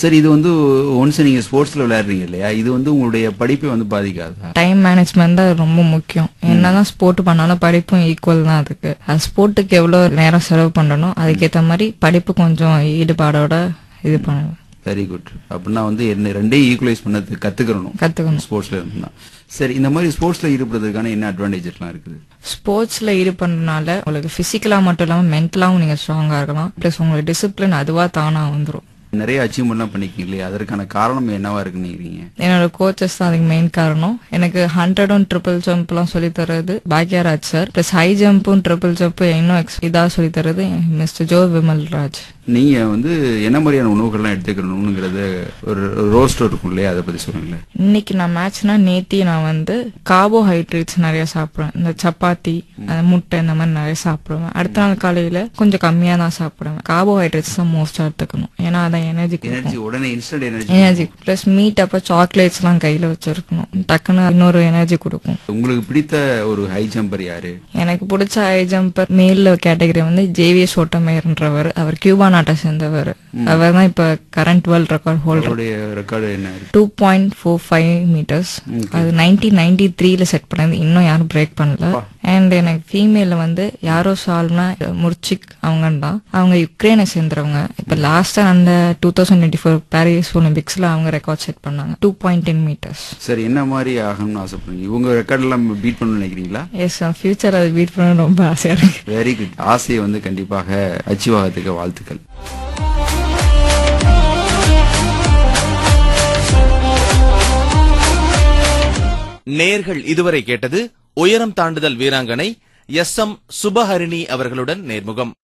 சரி இது வந்து ஒன்ஸ் நீங்க ஸ்போர்ட்ஸ்ல விளையாடுறீங்க இல்லையா இது வந்து உங்களுடைய படிப்பை வந்து பாதிக்காதா டைம் மேனேஜ்மெண்ட் தான் ரொம்ப முக்கியம் என்னதான் ஸ்போர்ட் பண்ணாலும் படிப்பும் ஈக்குவல் தான் அதுக்கு அது ஸ்போர்ட்டுக்கு எவ்வளவு நேரம் செலவு பண்ணணும் அதுக்கேத்த மாதிரி படிப்பு கொஞ்சம் ஈடுபாடோட இது பண்ணணும் வெரி குட் அப்படின்னா வந்து என்ன ரெண்டையும் ஈக்குவலைஸ் பண்ணது கத்துக்கிறணும் கத்துக்கணும் ஸ்போர்ட்ஸ்ல இருந்தா சரி இந்த மாதிரி ஸ்போர்ட்ஸ்ல ஈடுபடுறதுக்கான என்ன அட்வான்டேஜஸ்லாம் இருக்குது ஸ்போர்ட்ஸ்ல ஈடுபடுறதுனால உங்களுக்கு பிசிக்கலா மட்டும் இல்லாம மென்டலாவும் நீங்க ஸ்ட்ராங்கா இருக்கலாம் பிளஸ் உங்களுக்கு டிசிப்ளின் அதுவா தானா வந்துரும் நிறைய அச்சீவ்மெண்ட்லாம் பண்ணிருக்கீங்க இல்லையா அதற்கான காரணம் என்னவா இருக்குன்னு நினைக்கிறீங்க என்னோட கோச்சஸ் தான் அதுக்கு மெயின் காரணம் எனக்கு ஹண்ட்ரடும் ட்ரிபிள் ஜம்ப்லாம் சொல்லி தர்றது பாக்யராஜ் சார் பிளஸ் ஹை ஜம்பும் ட்ரிபிள் ஜம்ப் இன்னும் ex- இதா சொல்லி தர்றது மிஸ்டர் ஜோ விமல் ராஜ் நீங்க வந்து என்ன மாதிரியான உணவுகள்லாம் எடுத்துக்கணுங்கிறத ஒரு ரோஸ்டர் இருக்கும் இல்லையா அதை பத்தி சொல்லுங்களேன் இன்னைக்கு நான் மேட்ச்னா நேத்தி நான் வந்து கார்போஹைட்ரேட்ஸ் நிறைய சாப்பிடுவேன் இந்த சப்பாத்தி அந்த முட்டை இந்த மாதிரி நிறைய சாப்பிடுவேன் அடுத்த நாள் காலையில கொஞ்சம் கம்மியா தான் சாப்பிடுவேன் கார்போஹைட்ரேட்ஸ் தான் மோஸ்டா எடுத்துக்கணும் ஏன்னா அதான் எனர்ஜி எனர்ஜி உடனே instant energy energy plus meat அப்ப சாக்லேட்ஸ் எல்லாம் கையில வச்சிருக்கணும் டக்குன்னு இன்னொரு எனர்ஜி கொடுக்கும் உங்களுக்கு பிடித்த ஒரு ஹை ஜம்பர் யாரு எனக்கு பிடிச்ச ஹை ஜம்பர் மேல் கேட்டகரி வந்து ஜேவிஎஸ் ஓட்டமேர்ன்றவர் அவர் கியூபா நாட்டை சேர்ந்தவர் அவர் தான் இப்ப கரண்ட் வேர்ல்ட் ரெக்கார்ட் ஹோல்டர் அவருடைய ரெக்கார்டு என்ன இருக்கு two point four five meters அது நைன்டீன் நைன்டி த்ரீல செட் பண்ணது இன்னும் யாரும் பிரேக் பண்ணல அண்ட் எனக்கு ஃபீமேல வந்து யாரோ சால்னா முர்ச்சிக் அவங்க தான் அவங்க யுக்ரைனை சேர்ந்தவங்க இப்ப லாஸ்டா அந்த two thousand twenty four Paris ஒலிம்பிக்ஸ்ல அவங்க ரெக்கார்ட் செட் பண்ணாங்க டூ பாயிண்ட் டென் மீட்டர்ஸ் சரி என்ன மாதிரி ஆகணும்னு ஆசைப்படுறீங்க இவங்க ரெக்கார்ட் எல்லாம் பீட் பண்ணணும்னு நினைக்கிறீங்களா எஸ் ஃபியூச்சர் அதை பீட் பண்ண ரொம்ப ஆசையா இருக்கு வெரி குட் ஆசையை வந்து கண்டிப்பாக அச்சீவ் ஆகிறதுக்கு வாழ்த்துக்கள் நேர்கள் இதுவரை கேட்டது உயரம் தாண்டுதல் வீராங்கனை எஸ் எம் சுபஹரிணி அவர்களுடன் நேர்முகம்